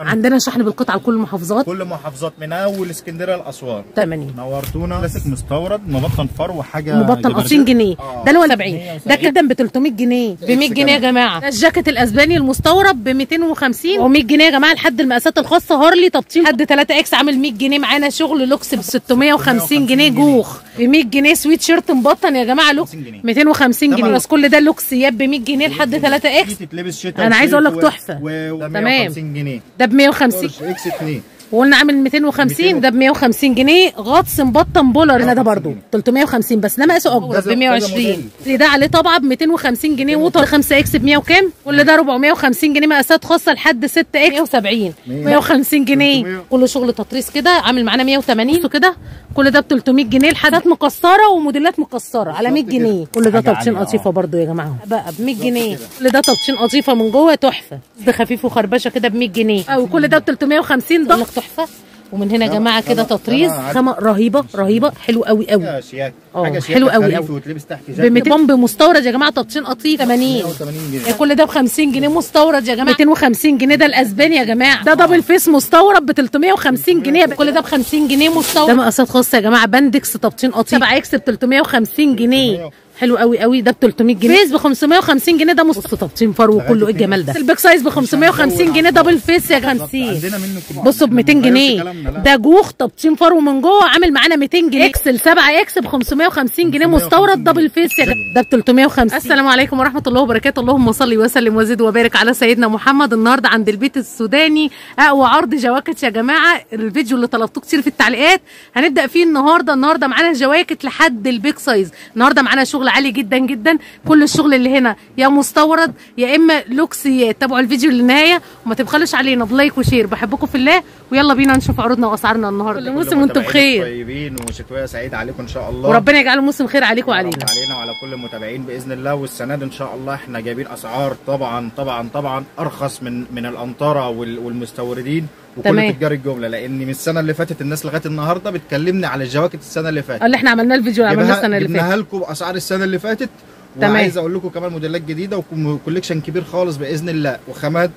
عندنا شحن بالقطعه لكل المحافظات كل محافظات من اول اسكندريه لاسوان 80 نورتونا كلاسيك مستورد مبطن فرو حاجه مبطن جبردين. 20 جنيه آه. ده اللي هو 70 ده 170. كده ب 300 جنيه ب 100 جنيه يا كمان. جماعه ده الجاكيت الاسباني المستورد ب 250 و100 جنيه يا جماعه لحد المقاسات الخاصه هارلي تبطين لحد 3 اكس عامل 100 جنيه معانا شغل لوكس ب 650 جنيه جوخ ب 100 جنيه سويت شيرت مبطن يا جماعه لوكس 250 جنيه. 250 جنيه تمام. بس كل ده لوكسيات ب 100 جنيه لحد 3 اكس دي تتلبس شتاء أنا عايزة أقول لك وصيف و- تحفة. و... و... تمام. 150 جنيه ده ب 150 تورش اكس 2 وقلنا عامل 250 ده ب 150 جنيه غطس مبطن بولر هنا ده برضو جنيه. 350 بس ده مقاسه اكبر كذا- ب 120 كذا اللي ده عليه طبعه ب 250 جنيه ووتر 5 اكس ب 100 وكام كل ده 450 جنيه مقاسات خاصه لحد 6 اكس 170 150 جنيه 300. كله شغل تطريز كده عامل معانا 180 بصوا كده كل ده ب 300 جنيه لحدات مكسره وموديلات مكسره على 100 بالظبط كده. جنيه كل ده حاجة تبطين عالية، قطيفه آه. برضو يا جماعه بقى ب 100 جنيه كده. كل ده تبطين قطيفه من جوه تحفه ده خفيف وخربشه كده ب 100 جنيه او كل ده ب 350 ده تحفه ومن هنا يا جماعه كده خامة- تطريز خامة خامه رهيبه رهيبه حلو قوي قوي حاجه شياك اه، حاجه شياك حلو قوي خفيف قوي. وتلبس تحت ب جاكيت 200 بومب مستورد يا جماعه تبطين قطيف 80 180 جنيه كل ده ب 50 جنيه مستورد يا جماعه 250 جنيه ده الاسباني يا جماعه ده دبل فيس مستورد ب 350 جنيه كل ده ب 50 جنيه مستورد ده مقاسات خاصه يا جماعه بندكس تبطين قطيف 7 اكس ب 350 جنيه حلو قوي قوي ده ب 300 جنيه فيس ب 550 جنيه ده مص تبطين فرو كله ايه الجمال ده البيك سايز ب 550 جنيه دبل فيس يا 50 عندنا منه كم- بصوا ب 200 ما غيرش جنيه كلامنا، لا. ده جوخ تبطين فرو من جوه عامل معانا 200 جنيه اكسل 7 اكس ب 550 جنيه 550 مستورد دبل جنيه. فيس يا جماعة. ده ب 350 السلام عليكم ورحمه الله وبركاته اللهم صل وسلم وزد وبارك على سيدنا محمد النهارده عند البيت السوداني اقوى عرض جواكت يا جماعه الفيديو اللي طلبتوه كتير في التعليقات هنبدا فيه النهارده النهارده معانا جواكت لحد البيك سايز النهارده معانا شغل عالي جدا جدا كل الشغل اللي هنا يا مستورد يا اما لوكسيات تابعوا الفيديو للنهايه وما تبخلوش علينا بلايك وشير بحبكم في الله ويلا بينا نشوف عروضنا واسعارنا النهارده كل موسم وانتم متابعينك بخير طيبين وشتويه سعيده عليكم ان شاء الله وربنا يجعله موسم خير عليكم يا وعلينا رب علينا وعلى كل المتابعين باذن الله والسنه دي ان شاء الله احنا جايبين اسعار طبعا طبعا طبعا ارخص من من الانطره وال- والمستوردين وكل تمام. تجار الجمله لان من السنه اللي فاتت الناس لغايه النهارده بتكلمني على الجواكت السنه اللي فاتت اللي احنا عملناه الفيديو اللي عملناه جبناها- السنه اللي فاتت جبناها لكم باسعار السنه اللي فاتت تمام. وعايز اقول لكم كمان موديلات جديده وكوليكشن كبير خالص باذن الله وخامات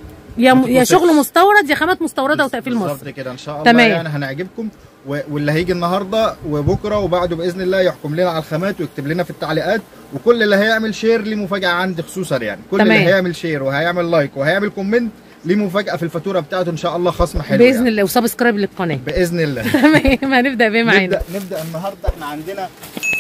يا م... يا بص- شغل مستورد يا خامات مستورده وتقفيل مصر بالظبط كده ان شاء الله تمام. يعني هنعجبكم و- واللي هيجي النهارده وبكره وبعده باذن الله يحكم لنا على الخامات ويكتب لنا في التعليقات وكل اللي هيعمل شير ليه مفاجاه عندي خصوصا يعني كل تمام. اللي هيعمل شير وهيعمل لايك وهيعمل كومنت ليه مفاجاه في الفاتوره بتاعته ان شاء الله خصم حلو باذن يعني. الله وسبسكرايب للقناه باذن الله تمام هنبدا بيه معانا نبدا نبدا النهارده احنا عندنا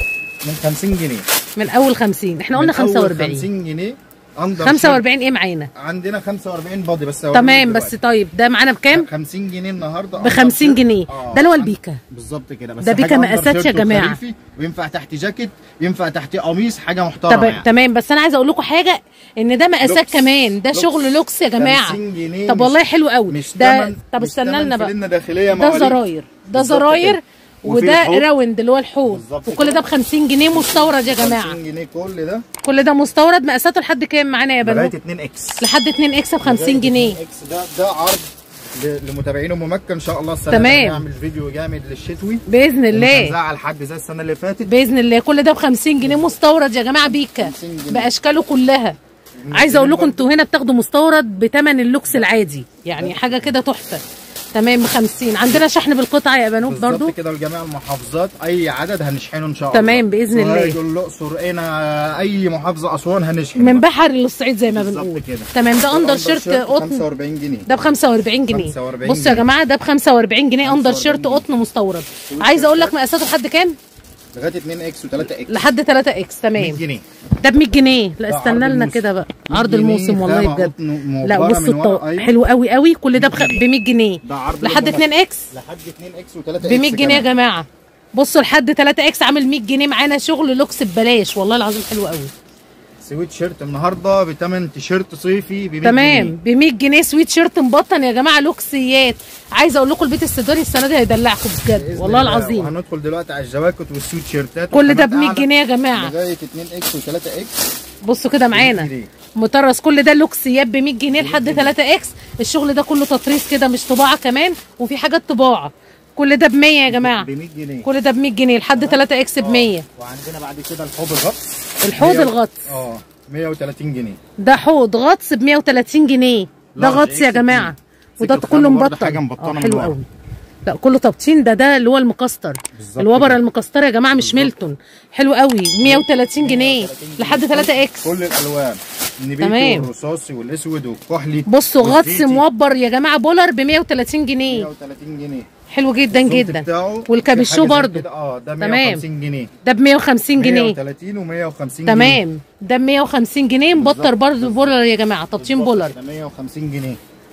من 50 جنيه من اول 50 احنا قلنا من أول 45 50 جنيه اندر 45 ايه معانا عندنا 45 بادي بس تمام بس طيب ده معانا بكام 50 جنيه النهارده ب 50 جنيه آه. ده اللي هو البيكا بالظبط كده بس ده بيكا حاجة أندر مقاسات يا شيرت جماعة. وخريفي، وينفع تحت جاكيت ينفع تحت قميص حاجه محترمه طب يعني. تمام بس انا عايزه اقول لكم حاجه ان ده مقاسات لوكس. كمان ده لوكس. شغل لوكس يا جماعه 50 جنيه طب مش- والله حلو قوي مش ده تمن- طب مش استنى تمن لنا بقى فلنة داخليه ده مواليد. زراير ده بالظبط زراير كده. وفي وده الحوض. راوند اللي هو الحوض بالظبط وكل ده كده. ب 50 جنيه مستورد يا جماعه 50 جنيه كل ده كل ده مستورد مقاساته لحد كام معانا يا لغايه بنات 2 اكس لحد 2 اكس ب 50 لغاية جنيه 2 اكس ده ده عرض ل- لمتابعين ام مكه ان شاء الله السنه تمام. دي هنعمل فيديو جامد للشتوي باذن الله هنزعل حد زي السنه اللي فاتت باذن الله كل ده ب 50 جنيه مستورد يا جماعه بيكا 50 جنيه. باشكاله كلها عايزه اقول لكم انتوا هنا بتاخدوا مستورد بثمن اللوكس العادي يعني حاجه كده تحفه تمام ب 50 عندنا شحن بالقطعه يا بنوت برضو بالظبط كده لجميع المحافظات اي عدد هنشحنه ان شاء الله تمام، بإذن الله. سوهاج، الاقصر هنا اي محافظه اسوان هنشحن من بحر للصعيد زي ما بالظبط بنقول كده. تمام ده اندر شيرت شيرت قطن 45 جنيه ده ب 45 جنيه 45 بصوا يا جنيه. جماعه ده ب 45 جنيه اندر 45 شيرت جنيه. قطن مستورد عايزه اقول لك مقاساته لحد كام لغايه 2 اكس و3 اكس لحد 3 اكس 100 تمام جنيه ده ب 100 جنيه لا ده استنى عرض لنا الموسم. كده بقى 100 عرض جنيه، الموسم والله خامة بجد قطن موفرة لا بصوا من ورا، الط- أيوة. حلو قوي قوي كل ده ب 100 جنيه. 100 جنيه ده عرض لحد للجمهور. 2 اكس لحد 2 اكس و3 اكس ب 100 جنيه يا جماعه بصوا لحد 3 اكس عامل 100 جنيه معانا شغل لوكس ببلاش والله العظيم حلو قوي سويت شيرت النهارده بثمن تيشيرت صيفي ب 100 تمام ب 100 جنيه سويت شيرت مبطن يا جماعه لوكسيات عايزه اقول لكم البيت السوداني السنه دي هيدلعكم بجد بإذن والله الله. العظيم وهندخل دلوقتي على الجواكت والسويت شيرتات كل ده وخامات ب 100 أعلى جنيه يا جماعه لغايه 2 اكس و3 اكس بصوا كده معانا جنيه. مطرز كل ده لوكسيات ب 100 جنيه لحد 3 اكس الشغل ده كله تطريز كده مش طباعه كمان وفي حاجات طباعه كل ده ب 100 يا جماعه ب 100 جنيه كل ده ب 100 جنيه لحد 3 اكس ب 100 وعندنا بعد كده الحوض الغطس الحوض مية- الغطس اه 130 جنيه ده حوض غطس ب 130 جنيه ده لارج غطس يا إكس جماعه وده سكة كله خامة برضه مبطن حاجة مبطنة آه، من حلو ورا. قوي لا كله تبطين ده ده اللي هو المكستر بالظبط الوبره كده. المكستره يا جماعه مش ميلتون حلو قوي 130 جنيه 130 لحد 3 اكس كل الالوان النبيتي تمام. والرصاصي والاسود والكحلي بصوا غطس والزيتي. موبر يا جماعه بولر ب 130 جنيه 130 جنيه حلو جدا الصوت جدا بتاعه والكابيشو في حاجة زي برضه. كده، اه ده تمام. 150 جنيه ده ب 150 جنيه 130 و150 جنيه تمام ده ب 150 جنيه مبطر برضه بولر يا جماعه تبطين بولر ده 150 جنيه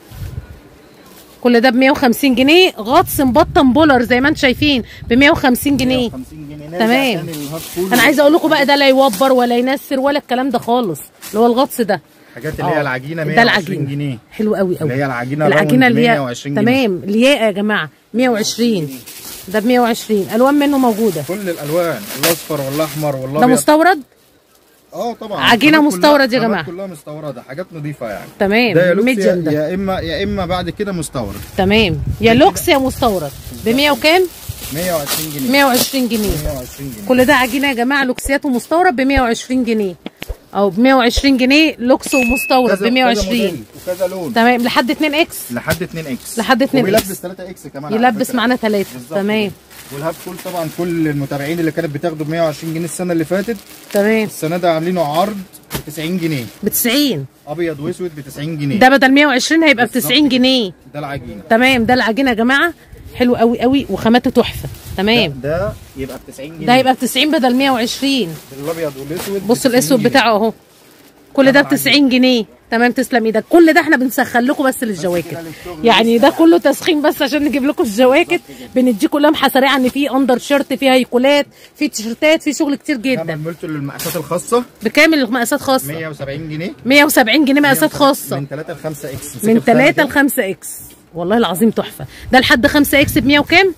كل ده ب 150 جنيه غطس مبطن بولر زي ما انتم شايفين ب 150 جنيه 150 جنيه نرجع تمام. تاني للهات فول انا عايزه اقول لكم بقى ده لا يوبر ولا ينسر ولا الكلام ده خالص اللي هو الغطس ده حاجات اللي هي آه. العجينه ده 120 العجينه جنيه حلو قوي قوي اللي هي العجينه العجينه راوند اللي هي 120 جنيه تمام الياقه يا جماعه 120 ده ب 120 الوان منه موجوده كل الالوان الاصفر والاحمر ده والابيض مستورد اه طبعا عجينة خامات كلها- مستورد يا خامات جماعة. كلها مستورده حاجات نظيفه يعني تمام ده يا لوكس ميديم يا, ده يا اما يا اما بعد كده مستورد تمام يا لوكس يا مستورد ب 100 وكام 120 جنيه 120 جنيه 120 جنيه كل ده عجينه يا جماعه لوكسيات ومستورد ب 120 جنيه او ب 120 جنيه لوكس ومستورد ب كذا- كذا 120 موديل وكذا لون تمام لحد 2 اكس لحد 2 اكس لحد 2 وبيلبس إكس. 3 اكس كمان على يلبس فكرة. معانا ثلاثه بالظبط تمام كده. والهاب فول طبعا كل المتابعين اللي كانت بتاخده ب 120 جنيه السنه اللي فاتت تمام السنه ده عاملينه عرض ب 90 جنيه ب 90 ابيض واسود ب 90 جنيه ده بدل 120 هيبقى ب بالظبط 90 جنيه ده العجينه تمام ده العجينه يا جماعه حلو قوي قوي وخامته تحفه تمام ده, ده يبقى ب 90 جنيه ده هيبقى ب 90 بدل 120 الابيض والاسود بص ب 90 الاسود جنيه. بتاعه اهو كل ده ب طبعاً 90 جنيه تمام تسلم ايدك كل ده احنا بنسخن لكم بس للجواكت كده للشغل يعني لسه. ده كله تسخين بس عشان نجيب لكم الجواكت بنديكم لمحه سريعه ان في اندر شيرت في هيكولات في تيشيرتات في شغل كتير نعمل جدا ملت للمقاسات الخاصه بكامل المقاسات خاصه 170 جنيه 170 جنيه مقاسات خاصه من 3 ل 5 اكس من 3 ل 5 اكس والله العظيم تحفه ده لحد 5 اكس ب 100 وكام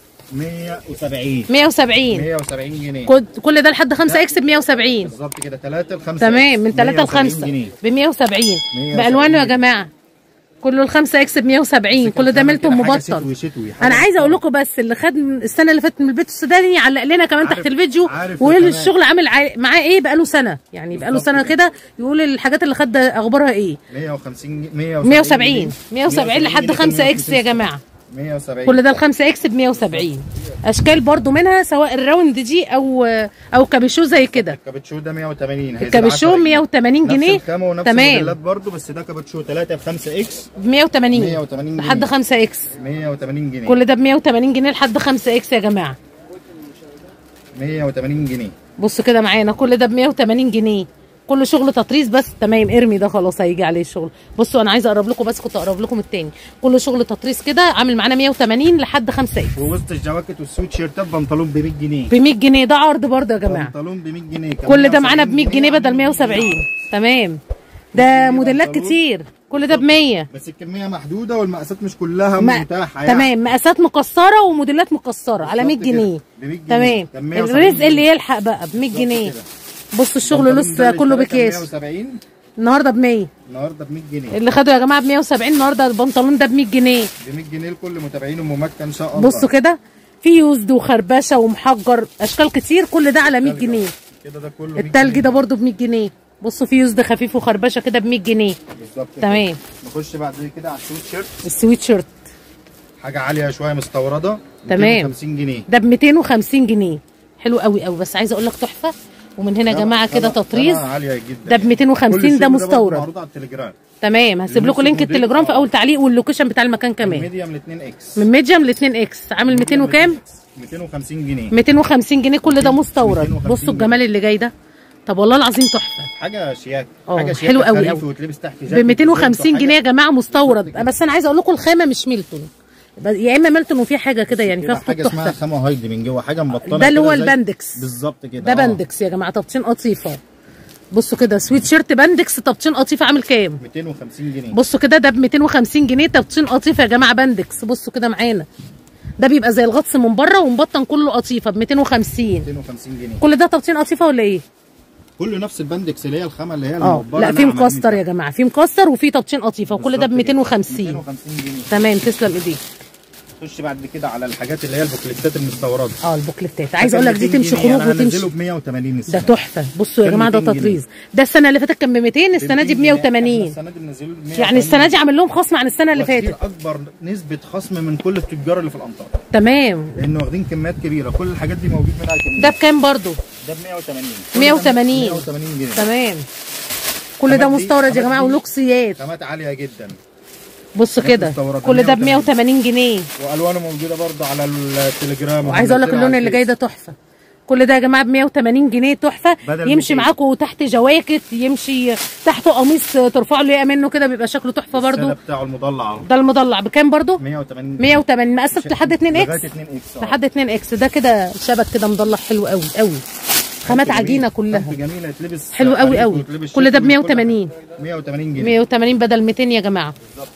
170 170 170 جنيه كل- كل ده لحد 5 اكس ب 170 بالظبط كده 3 ل 5 تمام من 3 ل 5 ب 170 بالوانه يا جماعه كله ال 5 اكس ب 170 كل ده ميلتون مبطن شتوي شتوي انا عايزه اقول لكم بس اللي خد من السنه اللي فاتت من البيت السوداني يعلق لنا كمان عارف- تحت الفيديو عارف ويقول كمان. الشغل عامل عا- معاه ايه بقاله سنه يعني بقاله بالظبط سنه كده. كده يقول الحاجات اللي خد اخبارها ايه 150 جنيه 170 170 لحد جنيه 5 اكس يا 150. جماعه 170 كل ده ال 5 اكس ب 170 اشكال برضو منها سواء الراوند دي او او كابيشو زي كده الكابتشو ده 180 هيزيد الكابيشو 10 جنيه. 180 جنيه نفس الخامه ونفس تمام الموديلات برضه بس ده كابتشو 3 ب 5 اكس ب 180 180 لحد جنيه. 5 اكس 180 جنيه كل ده ب 180 جنيه لحد 5 اكس يا جماعه 180 جنيه بصوا كده معانا كل ده ب 180 جنيه كل شغل تطريز بس تمام ارمي ده خلاص هيجي عليه الشغل بصوا انا عايزه اقرب لكم بس كنت اقرب لكم التاني كل شغل تطريز كده عامل معانا 180 لحد 5 اكس ووسط الجواكت والسويت شيرتات بنطلون ب 100 جنيه ب 100 جنيه ده عرض برضه يا جماعه بنطلون ب 100 جنيه كان كل ده معانا ب 100 170 جنيه بدل عاملين 170 تمام ده موديلات بنطلون. كتير كل ده ب 100 بس الكميه محدوده والمقاسات مش كلها ما- متاحه يعني تمام مقاسات مكسره وموديلات مكسره على 100 بالظبط كده. جنيه ب 100 جنيه. تمام كان 170 الرزق جنيه. اللي يلحق بقى ب 100 بالظبط جنيه كده. بصوا الشغل البنطلون لسه ده كله اللي كان بكيس 170 النهارده ب 100 النهارده ب 100 جنيه اللي خدوا يا جماعه ب 170 النهارده البنطلون ده ب 100 جنيه ب 100 جنيه لكل متابعين ام مكه ان شاء الله بصوا كده في يوزد وخربشه ومحجر اشكال كتير كل ده على 100 جنيه كده ده كله 100 التلج جنيه. ده برده ب 100 جنيه بصوا في يوزد خفيف وخربشه كده ب 100 جنيه بالظبط كده. تمام. نخش بعد كده على السويت شيرت السويت شيرت حاجه عاليه شويه مستورده تمام. 250 جنيه ده ب 250 جنيه حلو قوي قوي بس عايزه اقول لك تحفه ومن هنا يا جماعه كده خامة- تطريز خامة عاليه جدا ده ب 250 كل ده الشغل برضه مستورد معروض على التليجرام تمام هسيب لكم الميكس لينك موديل. التليجرام في آه. اول تعليق واللوكيشن بتاع المكان كمان الميديم ل 2 اكس من ميديم ل 2 اكس عامل 200 وكام 250 جنيه 250 جنيه كل ده مستورد 250 بصوا الجمال اللي جاي ده طب والله العظيم تحفه حاجه شياك اه، حاجه شياك حلو قوي خريف قوي. وتلبس تحت ب جاكيت 250 وحاجة- جنيه يا جماعه مستورد بالظبط كده. بس انا عايزه اقول لكم الخامه مش ميلتون ب- يا اما ميلتون وفي حاجه كده يعني فيها كده خطوط حاجه اسمها تحفه خامه هايد من جوه حاجه مبطنه ده اللي كده هو زي- البندكس بالظبط كده ده اه. بندكس يا جماعه تبطين قطيفه بصوا كده سويت شيرت بندكس تبطين قطيفه عامل كام 250 جنيه بصوا كده ده ب 250 جنيه تبطين قطيفه يا جماعه بندكس بصوا كده معانا ده بيبقى زي الغطس من بره ومبطن كله قطيفه ب 250 250 جنيه كل ده تبطين قطيفه ولا ايه؟ كله نفس البندكس اللي هي الخامه اللي هي اه المبره لا في ناعمة مكستر دي. يا جماعه في مكستر وفي تبطين قطيفه وكل ده ب بالظبط كده. 250 250 جنيه تمام تسلم ايديك خش بعد كده على الحاجات اللي هي البوكليتات المستورده اه البوكليتات عايز اقول لك دي تمشي خروج وتمشي وتمشي ب 180 ده السنه تحفه بصوا يا كان جماعه ده 200 جنيه. تطريز ده السنه اللي فاتت كان ب 200 السنه دي ب 180 السنه دي منزلوا ب 180 يعني السنه دي عامل لهم خصم عن السنه اللي واخدين فاتت اكبر نسبه خصم من كل التجار اللي في الامطار تمام لان واخدين كميات كبيره كل الحاجات دي موجود منها كميه ده بكام برضو ده ب 180 180. 180 جنيه تمام كل ده خامات دي- مستورد يا خامات جماعه دي- ولوكسيات خامات عاليه جدا بصوا خامات كده مستوردة كل ده ب 180 180 جنيه والوانه موجوده برضه على التليجرام وعايزه اقول لك ومنزلها اللون على اللي جاي الفيس. ده تحفه كل ده يا جماعه ب 180 جنيه تحفه بدل يمشي 200. معاكم تحت جواكت يمشي تحته قميص ترفعوا له منه كده بيبقى شكله تحفه برضو السادة بتاعه المضلع اهو ده المضلع بكام برضو 180 180 مقاسات لحد 2 لغايه اكس 2 اكس لحد 2 اكس ده كده شبك كده مضلع حلو قوي قوي خامات عجينه كلها جميله يتلبس حلو قوي خريف قوي ويتلبس كل ده ب شتوي وكل 180 حاجة. 180 جنيه 180 بدل 200 يا جماعه بالظبط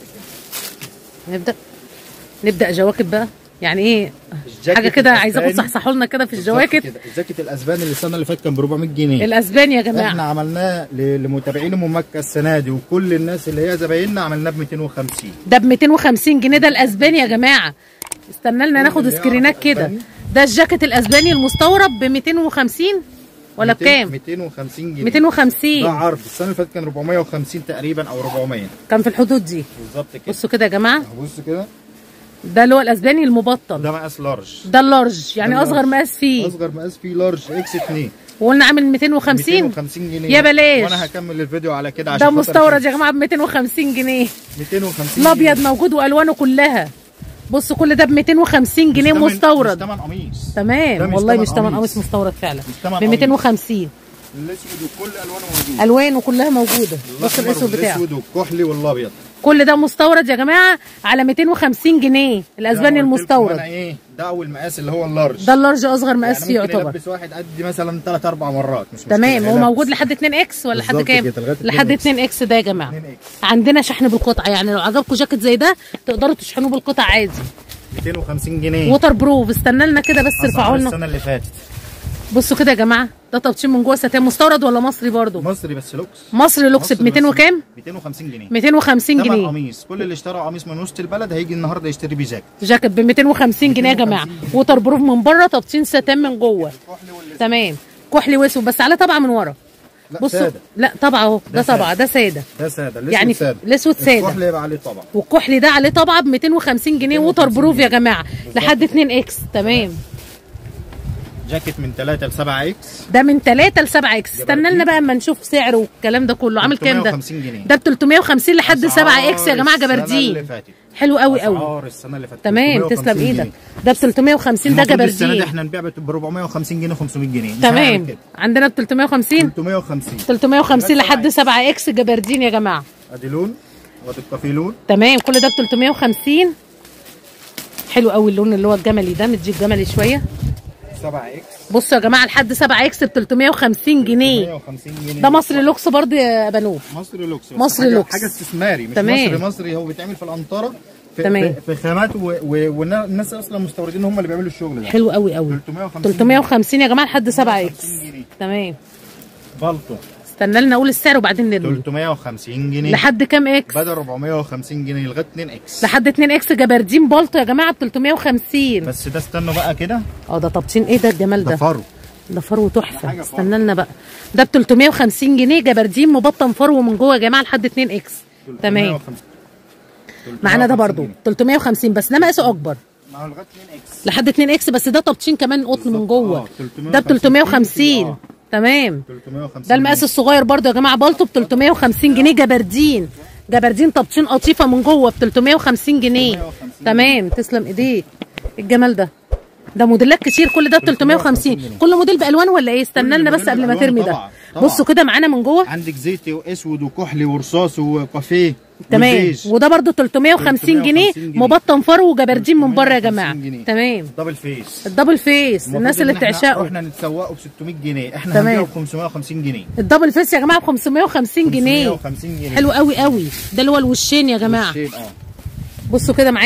كده نبدا نبدا جواكت بقى يعني ايه الجاكيت حاجه كده عايزاكم الأسباني. تصحصحوا لنا كده في بالظبط الجواكت كده. الجاكيت الاسباني اللي السنه اللي فاتت كان ب 400 جنيه الاسباني يا جماعه احنا عملناه ل- لمتابعين ام مكه السنه دي وكل الناس اللي هي زبايننا عملناه ب 250 ده ب 250 جنيه ده الاسباني يا جماعه استنى لنا ناخد اللي سكرينات يعرف كده أسباني. ده الجاكيت الاسباني المستورد ب 250 ولا 200 بكام 250 جنيه 250 ده عرض السنه اللي فاتت كان 450 تقريبا او 400 كان في الحدود دي بالظبط كده بصوا كده يا جماعه بص كده ده اللي هو الاسباني المبطل ده مقاس لارج ده اللارج يعني ده اصغر اللارج. مقاس فيه اصغر مقاس فيه لارج اكس 2 وقلنا عامل 250 250 جنيه يا بلاش. وانا هكمل الفيديو على كده عشان ده خاطر مستورد يا جماعه ب 250 جنيه 250 الابيض موجود والوانه كلها بصوا كل ده ب 250 جنيه مش تمن- مستورد مش تمن قميص ده تمام مش والله تمن مش تمن قميص. قميص مستورد فعلا مش تمن ب 250 الاسود وكل الوانه موجود الوانه كلها موجوده بص الأحمر الاسود بتاعه والاسود والكحلي والابيض كل ده مستورد يا جماعه على 250 جنيه الاسباني زي ما قلت لكم المستورد انا ايه ده اول مقاس اللي هو اللارج ده اللارج اصغر مقاس فيه يعني ممكن يعتبر يلبس واحد قد مثلا ثلاث اربع مرات مش مشكلة، تمام هو يلبس. موجود لحد 2 اكس ولا لحد بالظبط كام كده، لغاية 2 لحد إكس. 2 اكس ده يا جماعه 2 اكس عندنا شحن بالقطعه يعني لو عجبكم جاكيت زي ده تقدروا تشحنوه بالقطع عادي 250 جنيه ووتر بروف استنى لنا كده بس أسعار ارفعوا لنا السنه اللي فاتت بصوا كده يا جماعه ده تبطين من جوه ستان مستورد ولا مصري برضو مصري بس لوكس مصري لوكس ب مصري 200 بس وكام 250 جنيه 250 ثمن جنيه قميص كل اللي اشترى قميص من وسط البلد هيجي النهارده يشتري بيه جاكيت جاكيت ب 250 جنيه يا جماعه 250 جنيه. ووتر بروف من بره تبطين ستان من جوه الكحلي والاسود تمام كحلي واسود بس على طبعه من ورا لا بصوا ساده لا طبعه اهو ده ده سادة. طبعه ده ساده ده ساده الاسود يعني ساده الاسود ساده الكحلي يبقى عليه طبعا والكحلي ده عليه طبعه ب 250 جنيه ووتر 250 بروف يا جنيه. جماعه لحد 2 اكس تمام جاكيت من 3 ل 7 اكس ده من 3 ل 7 اكس استنى لنا بقى اما نشوف سعره والكلام ده كله عامل كام ده 350 جنيه ده ب 350 لحد 7 اكس يا جماعه السنة اللي جبردين فاتت. حلو قوي قوي اسعار السنه اللي فاتت تمام 350 تسلم جنيه. ايدك ده ب 350 ده المفروض السنه دي جبردين احنا نبيع ب 450 جنيه 500 جنيه مش تمام هنعمل كده. عندنا ب 350 350 350 لغاية لحد 7 7 اكس جبردين يا جماعه ادي لون وادي الكافي لون تمام كل ده ب 350 حلو قوي اللون اللي هو الجملي ده مديك جملي شويه 7 اكس بصوا يا جماعه لحد 7 اكس ب 350 جنيه 350 جنيه ده مصري لوكس برضو يا بنوب مصري لوكس بس مصري حاجة لوكس. حاجه استثماري مش تمام. مصري مصري هو بيتعمل في الانطره في تمام. في, في خامات و- و- والناس اصلا مستوردين هم اللي بيعملوا الشغل ده حلو قوي قوي 350 350 يا جماعه لحد 7 اكس 350 جنيه. تمام بالطو استنى لنا اقول السعر وبعدين نرمي 350 جنيه لحد كام اكس بدل 450 جنيه لغايه 2 اكس لحد 2 اكس جبردين بالطو يا جماعه ب 350 بس ده استنوا بقى كده اه ده تبطين ايه ده الجمال ده ده فرو ده فرو تحفه حاجة فرو. استنى لنا بقى ده ب 350 جنيه جبردين مبطن فرو من جوه يا جماعه لحد 2 اكس تمام 350. معانا ده 350 برضو جنيه. 350 بس ده مقاسه اكبر ما هو لغايه 2 اكس لحد 2 اكس بس ده تبطين كمان قطن من بالظبط. جوه آه، 350 ده ب 350 آه. تمام 350 ده المقاس الصغير برضو يا جماعه بالطو ب 350 جنيه جبردين جبردين تبطين قطيفه من جوه ب 350 جنيه 350 تمام تسلم ايديك الجمال ده ده موديلات كتير كل ده ب 350 جنيه. كل موديل بالوان ولا ايه استنى كل لنا بس موديل قبل ما بألوانه ترمي ده طبعاً، طبعاً. بصوا كده معانا من جوه عندك زيتي واسود وكحلي ورصاص وكافيه تمام وبيج. وده برضو 350 جنيه 350 جنيه. مبطن فرو وجبردين من بره يا 350 جماعه جنيه. تمام دبل فيس الدبل فيس المفروض الناس اللي إن إحنا- بتعشقه احنا نتسوقه ب 600 جنيه احنا تمام. هنبيعه ب 550 جنيه الدبل فيس يا جماعه ب 550 جنيه 550 جنيه حلو قوي قوي ده اللي هو الوشين يا جماعه والشيب، اه بصوا كده معانا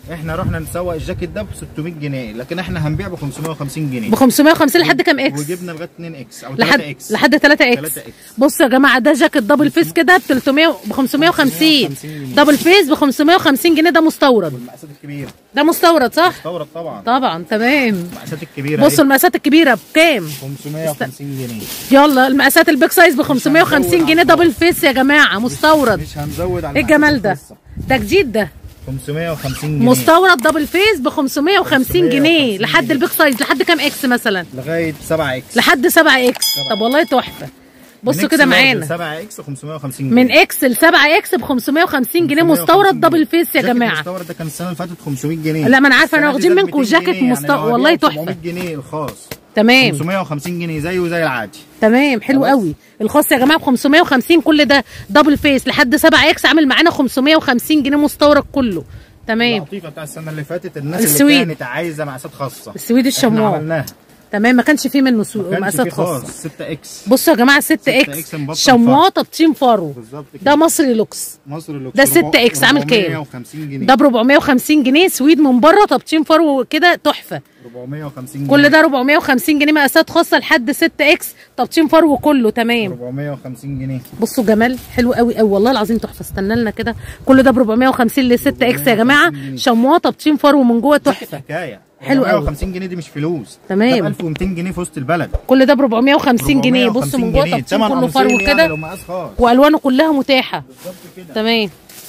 احنا رحنا نسوق الجاكيت ده ب 600 جنيه لكن احنا هنبيع ب 550 جنيه ب 550 لحد كام اكس وجبنا لغايه 2 اكس او 3 لحد اكس لحد 3 اكس 3 اكس بصوا يا جماعه ده جاكيت دبل فيس كده ب 300 ب 550 550 دبل فيس ب 550 جنيه ده مستورد والمقاسات الكبيره ده مستورد صح مستورد طبعا طبعا تمام المقاسات الكبيره بصوا المقاسات الكبيره بكام 550 جنيه يلا المقاسات البيج سايز ب 550 هنزود جنيه على دبل فيس يا جماعه مستورد مش هنزود على ايه الجمال المقاسات ده الخاصة. ده جديد ده 550 جنيه مستورد دبل فيس ب 550 جنيه 550 لحد جنيه. البيج سايز لحد كام اكس مثلا لغايه 7 اكس لحد 7 اكس طب والله تحفه بصوا كده معانا 7 اكس 550 جنيه من اكس ل 7 اكس ب 550 جنيه 550 مستورد دبل جنيه. فيس يا جاكيت جماعه المستورد ده كان السنه اللي فاتت 500 جنيه لا، ما أنا عارفة، أنا السنة دي واخدين زاد منكم 200 جاكيت جنيه، مستو- يعني لو والله هبيعه ب تحفة. 700 جنيه الخاص تمام 550 جنيه زيه زي العادي تمام حلو خلاص. قوي الخاص يا جماعه ب 550 كل ده دبل فيس لحد 7 اكس عامل معانا 550 جنيه مستورد كله تمام اللطيفه بتاع السنه اللي فاتت الناس السويد. اللي كانت عايزه مقاسات خاصه السويد احنا الشموع عملناها تمام ما كانش فيه منه سو... ما كانش مقاسات فيه خالص خاصه 6 اكس بصوا يا جماعه 6 اكس إكس مبطن شموع تبطين فرو بالظبط كده ده مصري لوكس مصر لوكس ده 6 إكس عامل كام؟ 450 جنيه ده ب 450 جنيه سويد من بره تبطين فرو كده تحفه 450 جنيه كل ده 450 جنيه مقاسات خاصه لحد 6 اكس تبطين فرو كله تمام 450 جنيه بصوا جمال حلو قوي قوي والله العظيم تحفه استنى لنا كده كل ده ب 450 ل 6 اكس يا جماعه 450 جنيه. شمواه تبطين فرو من جوه تحفه حكايه حلو قوي. 450 جنيه دي مش فلوس تمام. ده ب 1200 جنيه في وسط البلد كل ده ب 450 جنيه بصوا من جوه 450 جنيه. تبطين تمن كله قميصين فرو يعني كده لو مقاس خاص والوانه كلها متاحه بالظبط كده تمام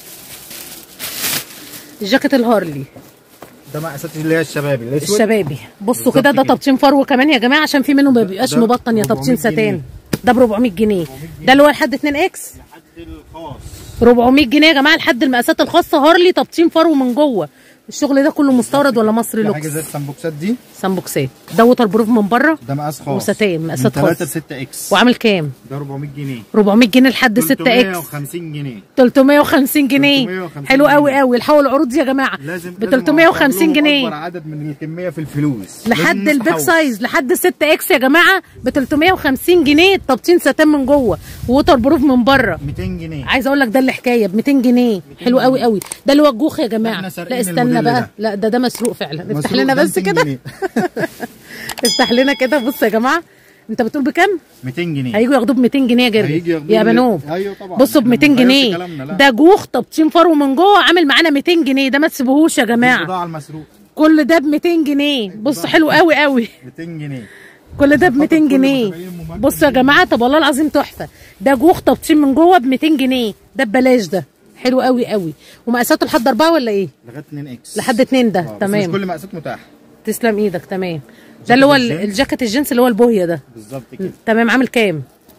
الجاكيت الهارلي ده مقاسات اللي هي الشبابي الاسود الشبابي بصوا بالظبط كده ده كده. تبطين فرو كمان يا جماعه عشان في منه ما بيبقاش ده مبطن يا 400 تبطين ستان جنيه. ده ب 400 جنيه ده اللي هو لحد 2 اكس لحد الخاص 400 جنيه يا جماعه لحد المقاسات الخاصه هارلي تبطين فرو من جوه الشغل ده كله مستورد ولا مصري في لوكس حاجه زي السامبوكسات دي سامبوكسات ده ووتر بروف من بره ده مقاس خاص وستان، مقاسات من 3 خاص. ل 6 اكس وعامل كام ده 400 جنيه 400 جنيه لحد 6 اكس 350 جنيه 350 جنيه 350 حلو قوي جنيه. قوي الحقوا العروض دي يا جماعه لازم ب لازم 350 أوفر لهم جنيه اكبر عدد من الكميه في الفلوس لحد لازم البيج نحوش. سايز لحد 6 اكس يا جماعه ب 350 جنيه تبطين ستان من جوه ووتر بروف من بره 200 جنيه عايزه اقول لك ده اللي حكايه ب 200 جنيه حلو قوي قوي ده اللي هو الجوخ يا جماعه إحنا لا سارقين استنى الموديل بقى ده. لا ده ده مسروق فعلا افتح مسروق لنا ده بس 200 كده جنيه. افتح لنا كده بص يا جماعه انت بتقول بكام 200 جنيه هيجوا ياخدوه ب 200 جنيه يا جرجس هيجي ياخدوه يا من- بنوب ايوه طبعا بصوا ب إحنا 200 ما بنغيرش جنيه كلامنا، لا. ده جوخ تبطين فرو من جوه عامل معانا 200 جنيه ده ما تسيبوهوش يا جماعه البضاعه المسروق كل ده ب 200 جنيه بصوا حلو قوي قوي 200 جنيه كل ده ب 200 كل جنيه متابعين الممثل بصوا يا جماعه طب والله العظيم تحفه ده جوخ تبطين من جوه ب 200 جنيه ده ببلاش ده حلو قوي قوي ومقاساته لحد اربعه ولا ايه؟ لغايه 2 اكس لحد اتنين ده آه، بس مش تمام كل مقاسات متاحه تسلم ايدك تمام ده اللي هو ال- الجينز. الجاكيت الجينز اللي هو البوهيه ده بالظبط كده تمام عامل كام؟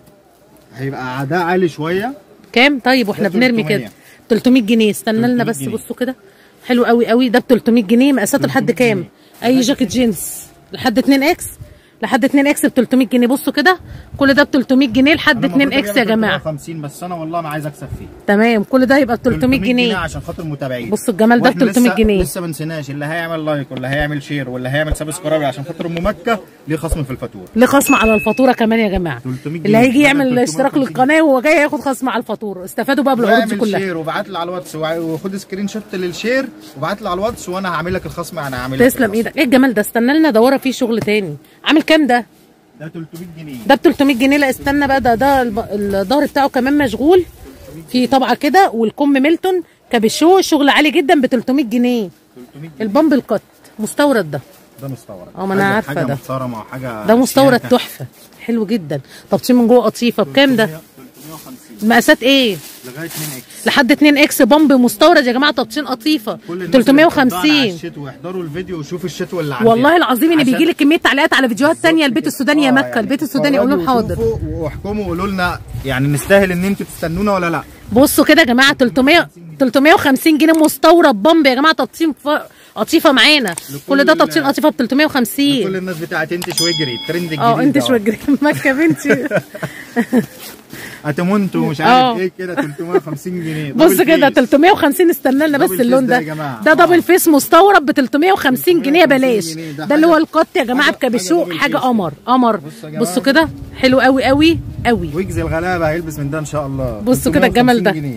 هيبقى عداء عالي شويه كام طيب واحنا ده بنرمي 300. كده 300 جنيه استنى لنا 300 بس جنيه. بصوا كده حلو قوي قوي ده ب 300 جنيه مقاساته لحد 300 كام؟ جنيه. اي جاكيت جينز لحد 2 اكس لحد 2 اكس ب 300 جنيه بصوا كده كل ده ب 300 جنيه لحد 2 اكس يا جماعه 50 بس انا والله ما عايز اكسب فيه تمام كل ده يبقى ب 300 جنيه عشان خاطر المتابعين بصوا الجمال ده ب وإحنا 300 لسه- جنيه. لسه ما نسيناش اللي هيعمل لايك واللي هيعمل شير واللي هيعمل سبسكرايب عشان خاطر ام مكه ليه خصم في الفاتوره ليه خصم على الفاتوره كمان يا جماعه 300 اللي هيجي جنيه. يعمل بدل اشتراك 350 للقناه وهو جاي هياخد خصم على الفاتوره استفادوا بقى بالعروض دي واعمل كلها شير وابعت لي على الواتس وع- وخد سكرين شوت للشير وابعت لي على الواتس وانا هعمل لك الخصم انا هعمل لك تسلم الخصم. ايدك ايه الجمال ده استنى لنا ده ورا فيه شغل تاني عامل كام ده ده 300 جنيه ده ب 300 جنيه لا استنى بقى ده ده الب- الظهر بتاعه كمان مشغول في طبعه كده والكم ميلتون كابيشو شغل عالي جدا ب 300 جنيه 300 جنيه البامب القط مستورد ده ده مستورد اه، ما انا حاجة- عارفة حاجه ده. محترمه وحاجه ده مستورد شياكة. تحفه حلو جدا تبطين من جوه قطيفه بكام ده 350 المقاسات ايه لغايه 2 اكس لحد 2 اكس بامب مستورد يا جماعه تبطين قطيفه كل الناس اللي بتتابعنا على 350 الشتوى يحضروا الفيديو ويشوفوا الشتوى اللي عندنا والله العظيم ان عشان- بيجي لي كميه تعليقات على فيديوهات تانية البيت السوداني يا آه، مكه يعني البيت السوداني اقول لهم اتفرجوا حاضر وشوفوا واحكموا وقولوا لنا يعني نستاهل ان انتوا تستنونا ولا لا بصوا كده يا جماعه 300 350 جنيه مستورد بامب يا جماعه تبطين ف... قطيفه معانا كل ده ال- تبطين قطيفه ب كل 350 الناس بتاعت انت واجري الترند الجديد اه انت ده. شو مكه بنتي اتمنتو مش اه. عارف ايه كده 350 جنيه بص دبل كده فيس. 350 استنى لنا بس دبل اللون فيس ده ده يا جماعة. ده اه. دبل فيس مستورد ب 350 جنيه 350 بلاش جنيه. ده ده اللي هو حاجة- القط يا جماعه حاجة- بكابيشو حاجة دبل حاجه فيس. قمر قمر بصوا يا جماعة. بصوا كده حلو قوي قوي قوي ويجز الغلابه هيلبس من ده ان شاء الله بصوا كده الجمل ده. 350 جنيه.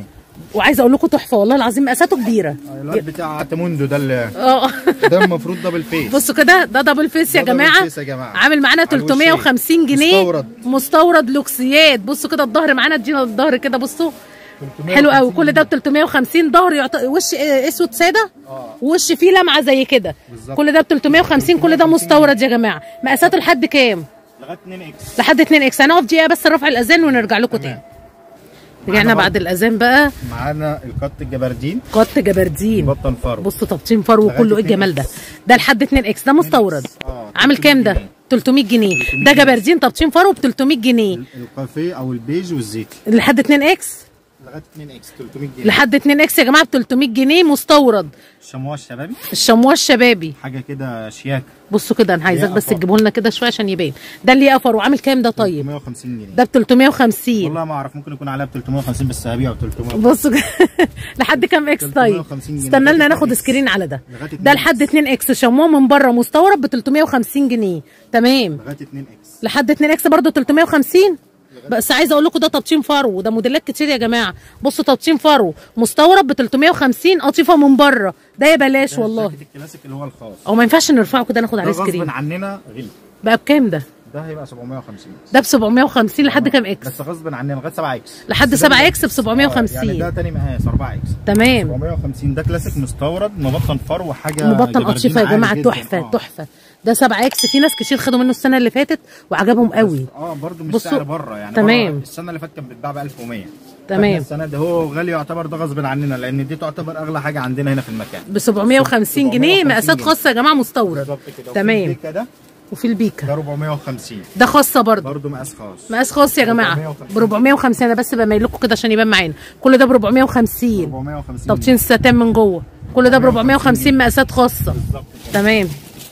وعايزه اقول لكم تحفه والله العظيم مقاساته كبيره الواد بتاع تموندو ده اللي اه ده المفروض دبل فيس بصوا كده ده دبل فيس يا ده دبل جماعه فيس يا جماعة. عامل معانا على الوشين. 350 جنيه مستورد. مستورد لوكسيات بصوا كده الظهر معانا ادينا الظهر كده بصوا حلو قوي كل ده ب 350 ظهر يعط... وش آه، اسود ساده اه. وش فيه لمعه زي كده بالظبط. كل ده ب 350 كل ده مستورد يا جماعه مقاساته لحد كام لغايه 2 اكس لحد 2 اكس هنقف دقيقه بس رفع الاذان ونرجع لكم تاني رجعنا معانا بعد الاذان بقى معانا القط الجبردين قط جبردين بطن فرو بصوا تبطين فرو لغاية كله ايه 2 الجمال ده إكس. ده لحد 2 اكس ده مستورد آه، عامل كام ده 300 جنيه 300 ده جنيه. جبردين تبطين فرو ب 300 جنيه الكافيه او البيج والزيتي لحد 2 اكس لغايه 2 اكس 300 جنيه لحد 2 اكس يا جماعه ب 300 جنيه مستورد الشموع الشبابي الشمواه الشبابي حاجه كده شياكه بصوا كده انا عايزاك بس أفر. تجيبوا لنا كده شويه عشان يبان ده اللي افر وعامل كام ده طيب 350 جنيه ده ب 350 والله ما اعرف ممكن يكون عليها ب 350 بس هبيعه ب 300 بصوا كده. لحد كام اكس طيب 350 جنيه. استنى لنا لغاية ناخد 2 سكرين على ده لغاية 2 ده لحد 2 اكس شمواه من بره مستورد ب 350 جنيه تمام لغايه 2 اكس لحد 2 اكس برضه 350 بس عايزه اقول لكم ده تبطين فرو ده موديلات كتير يا جماعه بصوا تبطين فرو مستورد ب 350 قطيفه من بره ده يا بلاش والله الجاكيت الكلاسيك اللي هو الخاص او ما ينفعش نرفعه كده ناخد ده عليه غصب سكرين عننا غلي بقى بكام ده ده هيبقى 750 ده ب 750 لحد كام اكس بس غصب عننا لغايه 7 اكس لحد بس ده 7 بجد. اكس ب آه، 750 يعني ده تاني مقاس 4 اكس تمام 750 ده كلاسيك مستورد مبطن فرو حاجه مبطن جبردين قطيفه يا عالي جماعه جداً. تحفه آه. تحفه ده 7 اكس في ناس كتير خدوا منه السنه اللي فاتت وعجبهم قوي اه برضه مش بصوا. سعر بره يعني تمام. بره السنه اللي فاتت كانت بتتباع ب 1100 تمام. فإحنا السنه ده هو غالي يعتبر ده غصب عننا لان دي تعتبر اغلى حاجه عندنا هنا في المكان ب 750 جنيه 750 مقاسات جنيه. خاصه يا جماعه مستورد بالظبط كده وفي تمام البيكا ده وفي البيكا ده 450 ده خاصه برضه برضه مقاس خاص مقاس خاص يا جماعه 450. ب 450 انا بس بميل لكم كده عشان يبان معانا كل ده ب 450 450 تبطين الستان من جوه كل ده ب 450 مقاسات خاصه بالظبط كده تمام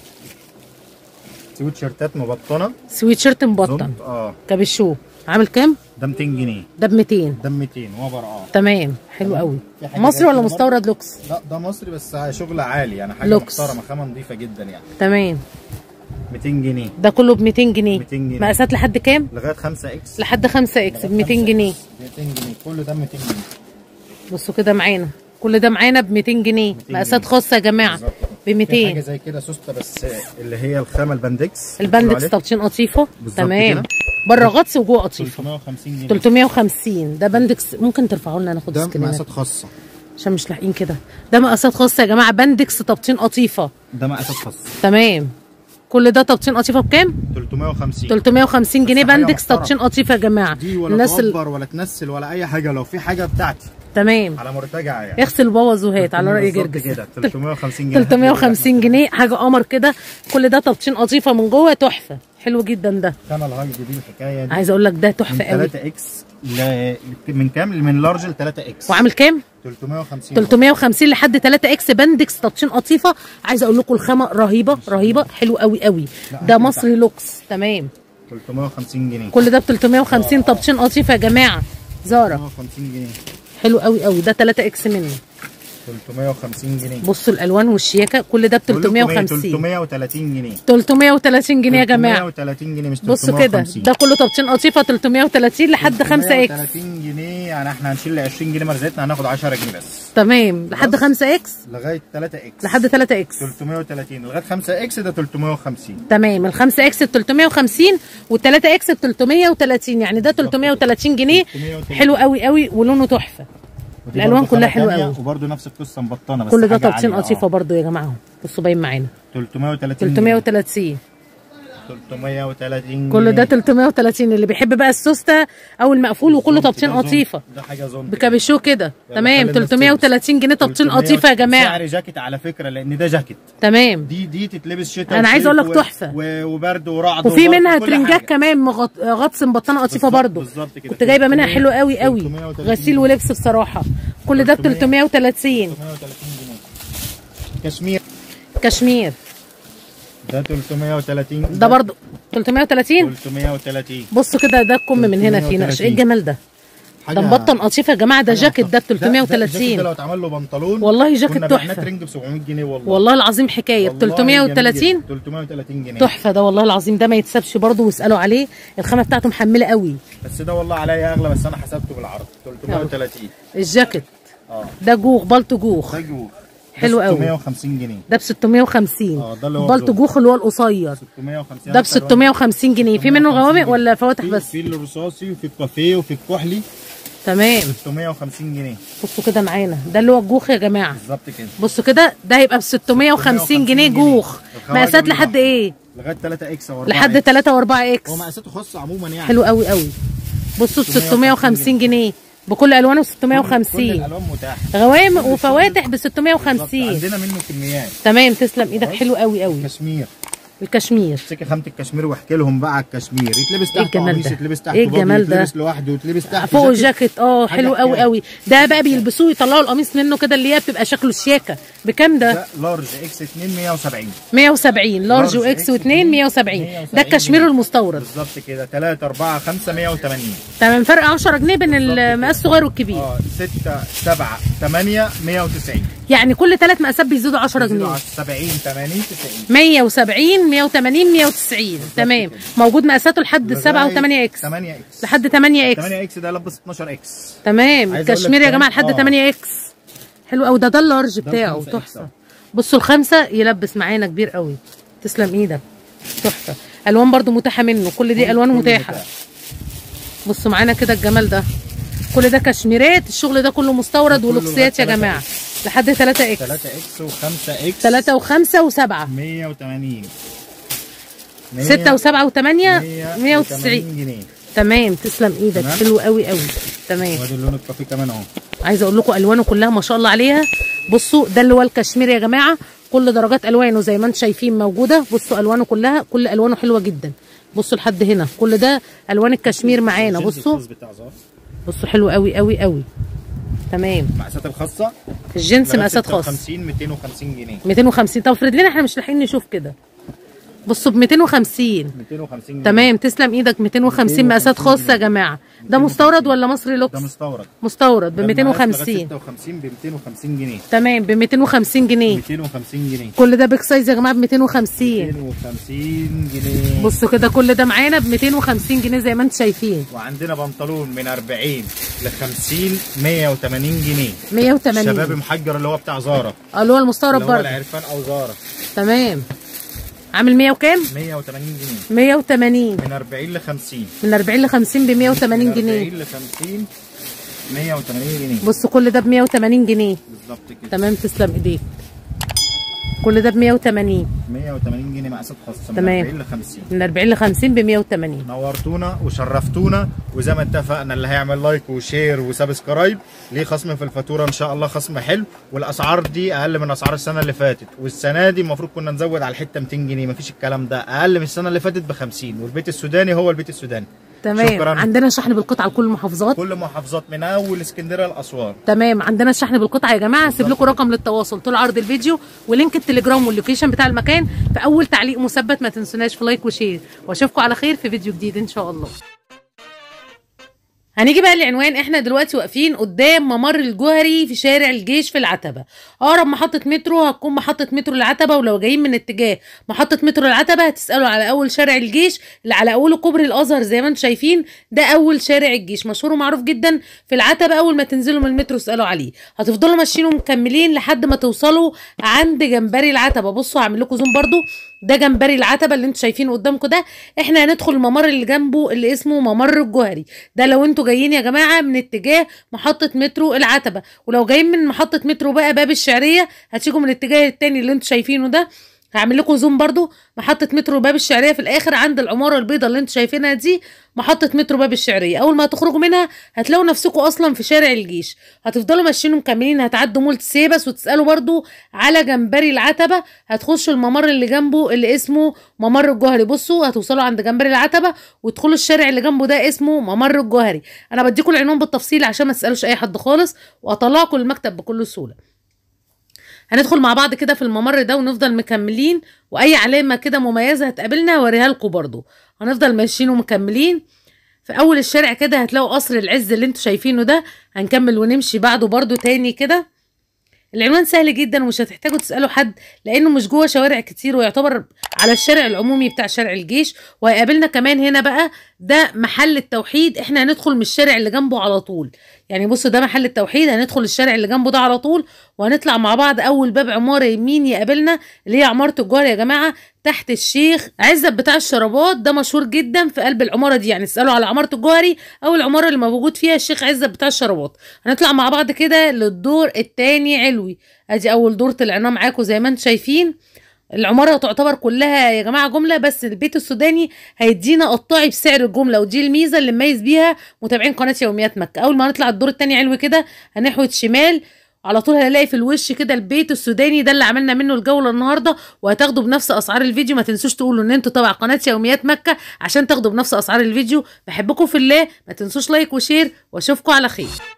سويت شيرتات مبطنه سويت شيرت مبطن زونت اه كابيشو عامل كام ده 200 جنيه ده ب 200 ده 200 وبر اه تمام حلو قوي في حاجة مصري زي ولا كده مستورد لوكس لا ده مصري بس شغل عالي يعني حاجه لوكس. محترمه خامه نظيفه جدا يعني تمام 200 جنيه ده كله ب 200 جنيه 200 جنيه. مقاسات لحد كام لغايه 5 اكس لحد 5 اكس ب 200 جنيه 200 جنيه كل ده 200 جنيه بصوا كده معانا كل ده معانا ب 200 جنيه 200 مقاسات جنيه. خاصه يا جماعه بالظبط ب في حاجه 200 زي كده سوسته بس اللي هي الخامه البندكس البندكس بيقولوا تبطين قطيفه بالظبط تمام كده. بره غطس وجوه عليه قطيفه 350 جنيه 350 ده بندكس ممكن ترفعوا لنا ناخد ده سكرينات مقاسات خاصه عشان مش لاحقين كده ده مقاسات خاصه يا جماعه بندكس تبطين قطيفه ده مقاسات خاصه تمام كل ده تبطين قطيفه بكام 350 350 جنيه بس حاجة بندكس محترمة. تبطين قطيفه يا جماعه دي ولا الناس ال... تعبر ولا تنسل ولا اي حاجه لو في حاجه بتاعتي تمام على مرتجعه يعني اغسل بوظ وهات على راي بالظبط جرجس كده 350 جنيه 350 جنيه حاجه قمر كده كل ده تبطين قطيفه من جوه تحفه حلو جدا ده كان الهايد دي الحكايه دي عايزه اقول لك ده من تحفه قوي 3 اكس ل... من كام من لارج ل 3 اكس وعامل كام 350 350 لحد 3 اكس بندكس تبطين قطيفه عايزه اقول لكم الخامه رهيبه رهيبه حلو قوي قوي لا، ده هات مصري لوكس تمام 350 جنيه كل ده ب 350 تبطين قطيفه يا جماعه زارا 350 جنيه حلو قوي قوي ده 3 اكس منه 350 جنيه بصوا الالوان والشياكه كل ده ب بقول لكم إيه، 350 330 جنيه 330 جنيه يا جماعه 330 جنيه مش بصوا كده 350. ده كله تبطين قطيفه 330 لحد 5 اكس 330 جنيه يعني احنا هنشيل 20 جنيه مرزتنا هناخد 10 جنيه بس تمام لحد بس. 5 اكس لغايه 3 اكس لحد 3 اكس 330 لغايه 5 اكس ده 350 تمام ال 5 اكس ب 350 وال 3 اكس ب 330 يعني ده 330 جنيه 330. حلو قوي قوي ولونه تحفه ودي الألوان برضو كلها خامة حلوة تانية أوي. وبرده نفس القصه مبطنه بس كل ده حاجة تبطين عالية. قطيفه آه. برضو يا جماعه بصوا باين معانا 330 330 330 كل ده جنيه. 330 اللي بيحب بقى السوسته او المقفول وكله زونت تبطين ده زونت. قطيفه ده حاجه زونت بكابيشو كده يلا تمام خلي الناس 330 جنيه تبطين 300 قطيفه يا جماعه سعر جاكيت على فكره لان ده جاكيت تمام دي دي تتلبس شتاء أنا عايزة وصيف أقول لك و- تحفة. و- وبرد ورعد وفي وبرد منها وكل ترنجات حاجة. كمان مغط- غطس مبطنه قطيفه بالظبط- برضو بالظبط كده. كنت جايبه منها حلو قوي قوي 330 غسيل ولبس بصراحه كل ده ب 330 330 جنيه كشمير كشمير ده 330 ده برضو 330 330 بصوا كده ده الكم من هنا فيه نقش ايه الجمال ده ده مبطن قطيفه يا جماعه ده جاكيت ده ب ده- ده الجاكيت ده 330 لو اتعمل له بنطلون والله جاكيت كنا بعناه تحفة. ترنج ب 700 جنيه والله والله العظيم حكايه ب والله جميل 330 جدا. 330 جنيه تحفه ده والله العظيم ده ما يتسابش برضه واسالوا عليه الخامه بتاعته محمله قوي بس ده والله عليا اغلى بس انا حسبته بالعرض 330 الجاكيت اه ده جوخ بلطو جوخ ده جوخ حلو قوي. 650 جنيه ده ب 650 اه، ده اللي هو بلطو الجوخ. جوخ اللي هو القصير 650 ده ب 650 جنيه في منه 650 غوامق ولا فواتح في- بس في الرصاصي وفي الكافيه وفي الكحلي تمام 650 جنيه بصوا كده معانا ده اللي هو الجوخ يا جماعه بالظبط كده بصوا كده ده هيبقى ب 650 جنيه جوخ الخواجة مقاسات لحد بالراحة. ايه لغايه 3 اكس او 4 لحد 3 و4 اكس هو مقاساته خاصه عموما يعني حلو قوي قوي بصوا ب 650 جنيه بكل الوانه ب كل 650 الالوان متاحه غوامق وفواتح ب بالظبط. 650 عندنا منه كميات تمام تسلم ايدك حلو قوي قوي كشمير الكشمير امسكي خامه الكشمير واحكي لهم بقى على الكشمير يتلبس إيه تحت الجمال قميص ده؟ يتلبس تحت إيه بادي، الجمال ده؟ يتلبس لوحده ويتلبس تحت فوق جاكيت. الجاكيت اه حاجة حلو قوي حكاية. قوي ده بقى بيلبسوه يطلعوا القميص منه كده اللي هي بتبقى شكله الشياكه بكام ده ده لارج اكس 2 170 170 لارج لارج واكس إكس و2 اتنين 170 ده 170 الكشمير جنيه. المستورد بالظبط كده 3 4 5 180 تمام فرق 10 جنيه بين المقاس الصغير والكبير اه 6 7 8 190 يعني كل ثلاث مقاسات بيزيدوا 10 يزيدوا جنيه على 70 80 90 170 180 190 تمام موجود مقاساته لحد 7 و8 اكس 8 اكس لحد 8 اكس 8 اكس ده لبس 12 اكس تمام عايز أقول لك الكشمير يا كمان- جماعه لحد آه. 8 اكس حلو قوي ده ده اللارج بتاعه الخمسة إكس تحفه أهو. بصوا الخمسه يلبس معانا كبير قوي تسلم ايدك تحفه الوان برضو متاحه منه كل دي الوان كله متاحه متاح. بصوا معانا كده الجمال ده كل ده كشميرات الشغل ده كله مستورد كله ولوكسيات يا لغاية جماعه لحد 3 اكس 3 اكس و5 اكس 3 و5 و7 180 6 و7 و8 190 190 جنيه تمام تسلم ايدك تمام. حلو قوي قوي تمام وادي اللون الكافي كمان اهو عايزه اقول لكم الوانه كلها ما شاء الله عليها بصوا ده اللي هو الكشمير يا جماعه كل درجات الوانه زي ما انتم شايفين موجوده بصوا الوانه كلها كل الوانه حلوه جدا بصوا لحد هنا كل ده الوان الكشمير معانا الجنس بصوا الخاص بتاع زار بصوا حلو قوي قوي قوي تمام المقاسات الخاصه الجنس لغاية مقاسات خاص 56 250 جنيه 250 طب افرض لنا احنا مش لاحقين نشوف كده بصوا ب 250 250 جنيه تمام تسلم ايدك 250 مقاسات خاصه يا جماعه ده مستورد ولا مصري لوكس ده مستورد مستورد ب ده المقاس لغاية 250 56 ب 250 جنيه تمام ب 250 جنيه 250 جنيه كل ده بيك سايز يا جماعه ب 250 250 جنيه بصوا كده كل ده معانا ب 250 جنيه زي ما انتم شايفين وعندنا بنطلون من 40 ل 50 180 جنيه 180 شباب محجر اللي هو بتاع زارا اه اللي هو المستورد اللي هو برضه العرفان او زارا تمام عامل 100 وكام 180 جنيه 180 من 40 ل 50 من 40 ل 50 ب 180 من جنيه 40 ل 50 180 جنيه بصوا كل ده ب 180 جنيه بالظبط كده تمام تسلم ايديك كل ده ب 180 180 جنيه مقاسات خاصه من تمام. 40 ل 50 من 40 ل 50 ب 180 نورتونا وشرفتونا وزي ما اتفقنا اللي هيعمل لايك وشير وسبسكرايب ليه خصم في الفاتوره ان شاء الله خصم حلو والاسعار دي اقل من اسعار السنه اللي فاتت والسنه دي المفروض كنا نزود على الحته 200 جنيه مفيش الكلام ده اقل من السنه اللي فاتت ب 50 والبيت السوداني هو البيت السوداني تمام شكراً. عندنا شحن بالقطعه لكل المحافظات كل محافظات من اول اسكندريه لاسوان تمام عندنا الشحن بالقطعه يا جماعه هسيب لكم رقم للتواصل طول عرض الفيديو ولينك التليجرام واللوكيشن بتاع المكان في اول تعليق مثبت ما تنسوناش في لايك وشير واشوفكم على خير في فيديو جديد ان شاء الله هنيجي بقى للعنوان احنا دلوقتي واقفين قدام ممر الجوهري في شارع الجيش في العتبه اقرب محطه مترو هتكون محطه مترو العتبه ولو جايين من اتجاه محطه مترو العتبه هتسالوا على اول شارع الجيش اللي على اوله كوبري الازهر زي ما انتم شايفين ده اول شارع الجيش مشهور ومعروف جدا في العتبه اول ما تنزلوا من المترو اسالوا عليه هتفضلوا ماشيين ومكملين لحد ما توصلوا عند جمبري العتبه بصوا هعمل لكم زوم برضو ده جمبري العتبه اللي انتم شايفينه قدامكم ده احنا هندخل الممر اللي جنبه اللي اسمه ممر الجوهري ده لو انتوا جايين يا جماعه من اتجاه محطه مترو العتبه ولو جايين من محطه مترو بقى باب الشعريه هتيجوا من الاتجاه التاني اللي انتوا شايفينه ده هعمل لكم زوم برضو محطة مترو باب الشعرية في الآخر عند العمارة البيضاء اللي انتوا شايفينها دي محطة مترو باب الشعرية أول ما تخرجوا منها هتلاقوا نفسكم أصلا في شارع الجيش هتفضلوا ماشيين ومكملين هتعدوا مول سيبس وتسألوا برضو على جمبري العتبة هتخشوا الممر اللي جنبه اللي اسمه ممر الجوهري بصوا هتوصلوا عند جمبري العتبة وتدخلوا الشارع اللي جنبه ده اسمه ممر الجوهري أنا بديكم العنوان بالتفصيل عشان ما تسألوش أي حد خالص وأطلعكم المكتب بكل سهولة هندخل مع بعض كده في الممر ده ونفضل مكملين واي علامه كده مميزه هتقابلنا هوريها لكم برضو هنفضل ماشيين ومكملين في اول الشارع كده هتلاقوا قصر العز اللي انتوا شايفينه ده هنكمل ونمشي بعده برضو تاني كده العنوان سهل جدا ومش هتحتاجوا تسالوا حد لانه مش جوه شوارع كتير ويعتبر على الشارع العمومي بتاع شارع الجيش وهيقابلنا كمان هنا بقى ده محل التوحيد احنا هندخل من الشارع اللي جنبه على طول يعني بصوا ده محل التوحيد هندخل الشارع اللي جنبه ده على طول وهنطلع مع بعض اول باب عماره يمين يقابلنا اللي هي عماره الجوهر يا جماعه تحت الشيخ عزت بتاع الشرابات ده مشهور جدا في قلب العماره دي يعني اسالوا على عماره الجوهري او العماره اللي موجود فيها الشيخ عزت بتاع الشرابات هنطلع مع بعض كده للدور التاني علوي ادي اول دور طلعناه معاكم زي ما انتم شايفين العمارة تعتبر كلها يا جماعة جملة بس البيت السوداني هيدينا قطاعي بسعر الجملة ودي الميزة اللي نميز بيها متابعين قناة يوميات مكة أول ما نطلع الدور التاني علوي كده هنحوت شمال على طول هنلاقي في الوش كده البيت السوداني ده اللي عملنا منه الجوله النهارده وهتاخدوا بنفس اسعار الفيديو ما تنسوش تقولوا ان انتوا تبع قناه يوميات مكه عشان تاخدوا بنفس اسعار الفيديو بحبكم في الله ما تنسوش لايك وشير واشوفكم على خير